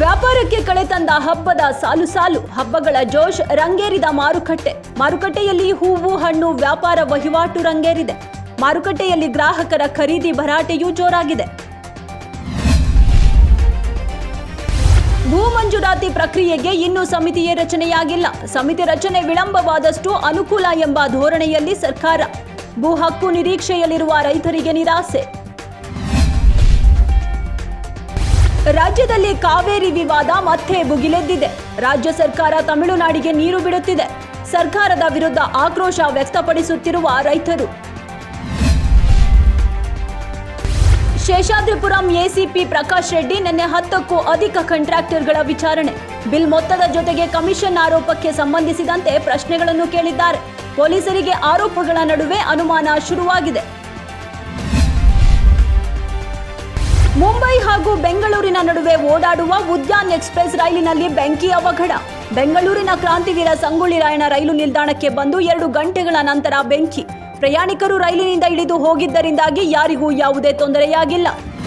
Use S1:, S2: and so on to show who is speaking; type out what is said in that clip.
S1: ವ್ಯಾಪಾರಕ್ಕೆ ಕಳೆ ತಂದ ಹಬ್ಬದ ಸಾಲು ಸಾಲು ಹಬ್ಬಗಳ ಜೋಶ್ ರಂಗೇರಿದ ಮಾರುಕಟ್ಟೆ ಮಾರುಕಟ್ಟೆಯಲ್ಲಿ ಹೂವು ಹಣ್ಣು ವ್ಯಾಪಾರ ವಹಿವಾಟು ರಂಗೇರಿದೆ ಮಾರುಕಟ್ಟೆಯಲ್ಲಿ ಗ್ರಾಹಕರ ಖರೀದಿ ಭರಾಟೆಯೂ ಜೋರಾಗಿದೆ ಭೂ ಮಂಜೂರಾತಿ ಪ್ರಕ್ರಿಯೆಗೆ ಇನ್ನೂ ಸಮಿತಿಯೇ ರಚನೆಯಾಗಿಲ್ಲ ಸಮಿತಿ ರಚನೆ ವಿಳಂಬವಾದಷ್ಟು ಅನುಕೂಲ ಎಂಬ ಧೋರಣೆಯಲ್ಲಿ ಸರ್ಕಾರ ಭೂ ಹಕ್ಕು ನಿರೀಕ್ಷೆಯಲ್ಲಿರುವ ರೈತರಿಗೆ ನಿರಾಸೆ ರಾಜ್ಯದಲ್ಲಿ ಕಾವೇರಿ ವಿವಾದ ಮತ್ತೆ ಭುಗಿಲೆದ್ದಿದೆ ರಾಜ್ಯ ಸರ್ಕಾರ ತಮಿಳುನಾಡಿಗೆ ನೀರು ಬಿಡುತ್ತಿದೆ ಸರ್ಕಾರದ ವಿರುದ್ಧ ಆಕ್ರೋಶ ವ್ಯಕ್ತಪಡಿಸುತ್ತಿರುವ ರೈತರು ಶೇಷಾದ್ರಿಪುರಂ ಎಸಿಪಿ ಪ್ರಕಾಶ್ ರೆಡ್ಡಿ ನಿನ್ನೆ ಹತ್ತಕ್ಕೂ ಅಧಿಕ ಕಾಂಟ್ರಾಕ್ಟರ್ಗಳ ವಿಚಾರಣೆ ಬಿಲ್ ಮೊತ್ತದ ಜೊತೆಗೆ ಕಮಿಷನ್ ಆರೋಪಕ್ಕೆ ಸಂಬಂಧಿಸಿದಂತೆ ಪ್ರಶ್ನೆಗಳನ್ನು ಕೇಳಿದ್ದಾರೆ ಪೊಲೀಸರಿಗೆ ಆರೋಪಗಳ ನಡುವೆ ಅನುಮಾನ ಶುರುವಾಗಿದೆ ಮುಂಬೈ ಹಾಗೂ ಬೆಂಗಳೂರಿನ ನಡುವೆ ಓಡಾಡುವ ಉದ್ಯಾನ್ ಎಕ್ಸ್ಪ್ರೆಸ್ ರೈಲಿನಲ್ಲಿ ಬೆಂಕಿ ಅವಘಡ ಬೆಂಗಳೂರಿನ ಕ್ರಾಂತಿವೀರ ಸಂಗೊಳ್ಳಿ ರಾಯಣ್ಣ ರೈಲು ನಿಲ್ದಾಣಕ್ಕೆ ಬಂದು ಎರಡು ಗಂಟೆಗಳ ನಂತರ ಬೆಂಕಿ ಪ್ರಯಾಣಿಕರು ರೈಲಿನಿಂದ ಇಳಿದು ಹೋಗಿದ್ದರಿಂದಾಗಿ ಯಾರಿಗೂ ಯಾವುದೇ ತೊಂದರೆಯಾಗಿಲ್ಲ